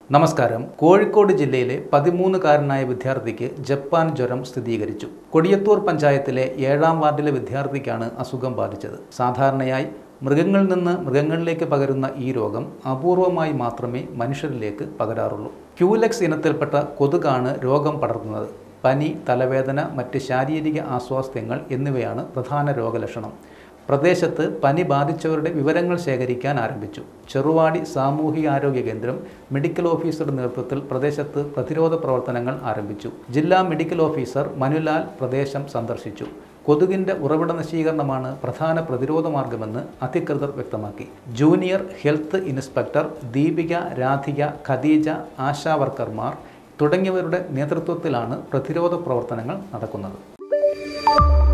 നമസ്കാരം കോഴിക്കോട് ജില്ലയിലെ പതിമൂന്നുകാരനായ വിദ്യാർത്ഥിക്ക് ജപ്പാൻ ജ്വരം സ്ഥിരീകരിച്ചു കൊടിയത്തൂർ പഞ്ചായത്തിലെ ഏഴാം വാർഡിലെ വിദ്യാർത്ഥിക്കാണ് അസുഖം ബാധിച്ചത് സാധാരണയായി മൃഗങ്ങളിൽ നിന്ന് മൃഗങ്ങളിലേക്ക് പകരുന്ന ഈ രോഗം അപൂർവമായി മാത്രമേ മനുഷ്യരിലേക്ക് പകരാറുള്ളൂ ക്യൂലെക്സ് ഇനത്തിൽപ്പെട്ട കൊതുകാണ് രോഗം പടർത്തുന്നത് പനി തലവേദന മറ്റ് ശാരീരിക ആസ്വാസ്ഥ്യങ്ങൾ എന്നിവയാണ് പ്രധാന രോഗലക്ഷണം പ്രദേശത്ത് പനി ബാധിച്ചവരുടെ വിവരങ്ങൾ ശേഖരിക്കാൻ ആരംഭിച്ചു ചെറുവാടി സാമൂഹികാരോഗ്യ കേന്ദ്രം മെഡിക്കൽ ഓഫീസറുടെ നേതൃത്വത്തിൽ പ്രദേശത്ത് പ്രതിരോധ പ്രവർത്തനങ്ങൾ ആരംഭിച്ചു ജില്ലാ മെഡിക്കൽ ഓഫീസർ മനുലാൽ പ്രദേശം സന്ദർശിച്ചു കൊതുകിന്റെ ഉറവിട നശീകരണമാണ് പ്രധാന പ്രതിരോധ മാർഗമെന്ന് അധികൃതർ വ്യക്തമാക്കി junior health inspector Deepika Radhika Khadeeja Asha വർക്കർമാർ തുടങ്ങിയവരുടെ നേതൃത്വത്തിലാണ് പ്രതിരോധ പ്രവർത്തനങ്ങൾ നടക്കുന്നത്